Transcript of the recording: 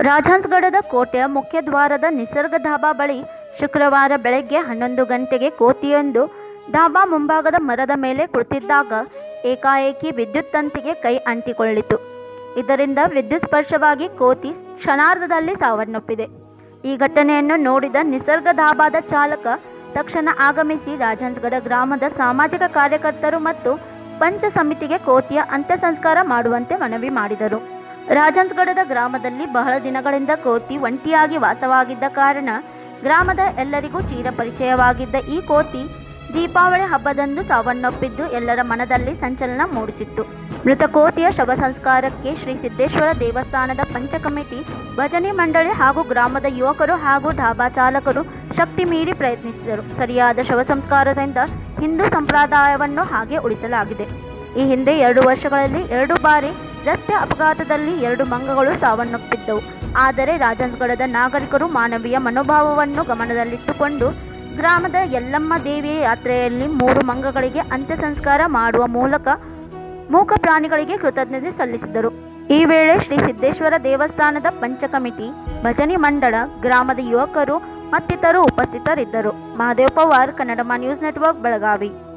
ರಾಜಹಂಸಗಡದ ಕೋಟೆಯ ಮುಖ್ಯದ್ವಾರದ ನಿಸರ್ಗ ಧಾಬಾ ಬಳಿ ಶುಕ್ರವಾರ ಬೆಳಗ್ಗೆ ಹನ್ನೊಂದು ಗಂಟೆಗೆ ಕೋತಿಯೊಂದು ಧಾಬಾ ಮುಂಭಾಗದ ಮರದ ಮೇಲೆ ಕುಳಿತಿದ್ದಾಗ ಏಕಾಏಕಿ ವಿದ್ಯುತ್ ತಂತಿಗೆ ಕೈ ಅಂಟಿಕೊಳ್ಳಿತು ಇದರಿಂದ ವಿದ್ಯುತ್ ಸ್ಪರ್ಶವಾಗಿ ಕೋತಿ ಕ್ಷಣಾರ್ಧದಲ್ಲಿ ಸಾವನ್ನಪ್ಪಿದೆ ಈ ಘಟನೆಯನ್ನು ನೋಡಿದ ನಿಸರ್ಗ ಧಾಬಾದ ಚಾಲಕ ತಕ್ಷಣ ಆಗಮಿಸಿ ರಾಜಹಂಸಗಡ ಗ್ರಾಮದ ಸಾಮಾಜಿಕ ಕಾರ್ಯಕರ್ತರು ಮತ್ತು ಪಂಚ ಸಮಿತಿಗೆ ಕೋತಿಯ ಅಂತ್ಯ ಸಂಸ್ಕಾರ ಮಾಡುವಂತೆ ಮನವಿ ಮಾಡಿದರು ರಾಜಹಂಸಗಡದ ಗ್ರಾಮದಲ್ಲಿ ಬಹಳ ದಿನಗಳಿಂದ ಕೋತಿ ಒಂಟಿಯಾಗಿ ವಾಸವಾಗಿದ್ದ ಕಾರಣ ಗ್ರಾಮದ ಎಲ್ಲರಿಗೂ ಚಿರಪರಿಚಯವಾಗಿದ್ದ ಈ ಕೋತಿ ದೀಪಾವಳಿ ಹಬ್ಬದಂದು ಸಾವನ್ನಪ್ಪಿದ್ದು ಎಲ್ಲರ ಮನದಲ್ಲಿ ಸಂಚಲನ ಮೂಡಿಸಿತ್ತು ಮೃತ ಕೋತಿಯ ಶವ ಸಂಸ್ಕಾರಕ್ಕೆ ಶ್ರೀ ಸಿದ್ದೇಶ್ವರ ದೇವಸ್ಥಾನದ ಪಂಚ ಕಮಿಟಿ ಭಜನಿ ಮಂಡಳಿ ಹಾಗೂ ಗ್ರಾಮದ ಯುವಕರು ಹಾಗೂ ಢಾಬಾ ಚಾಲಕರು ಶಕ್ತಿ ಮೀರಿ ಪ್ರಯತ್ನಿಸಿದರು ಸರಿಯಾದ ಶವ ಸಂಸ್ಕಾರದಿಂದ ಹಿಂದೂ ಸಂಪ್ರದಾಯವನ್ನು ಹಾಗೆ ಉಳಿಸಲಾಗಿದೆ ಈ ಹಿಂದೆ ಎರಡು ವರ್ಷಗಳಲ್ಲಿ ಎರಡು ಬಾರಿ ರಸ್ತೆ ಅಪಘಾತದಲ್ಲಿ ಎರಡು ಮಂಗಗಳು ಸಾವನ್ನಪ್ಪಿದ್ದವು ಆದರೆ ರಾಜಹಂಸಗಡದ ನಾಗರಿಕರು ಮಾನವೀಯ ಮನೋಭಾವವನ್ನು ಗಮನದಲ್ಲಿಟ್ಟುಕೊಂಡು ಗ್ರಾಮದ ಯಲ್ಲಮ್ಮ ದೇವಿಯ ಯಾತ್ರೆಯಲ್ಲಿ ಮೂರು ಮಂಗಗಳಿಗೆ ಅಂತ್ಯ ಸಂಸ್ಕಾರ ಮಾಡುವ ಮೂಲಕ ಮೂಕ ಪ್ರಾಣಿಗಳಿಗೆ ಕೃತಜ್ಞತೆ ಸಲ್ಲಿಸಿದರು ಈ ವೇಳೆ ಶ್ರೀ ಸಿದ್ದೇಶ್ವರ ದೇವಸ್ಥಾನದ ಪಂಚ ಕಮಿಟಿ ಭಜನಿ ಮಂಡಳ ಗ್ರಾಮದ ಯುವಕರು ಮತ್ತಿತರರು ಉಪಸ್ಥಿತರಿದ್ದರು ಮಹಾದೇವ್ ಪವಾರ್ ಕನ್ನಡಮ ನ್ಯೂಸ್ ನೆಟ್ವರ್ಕ್ ಬೆಳಗಾವಿ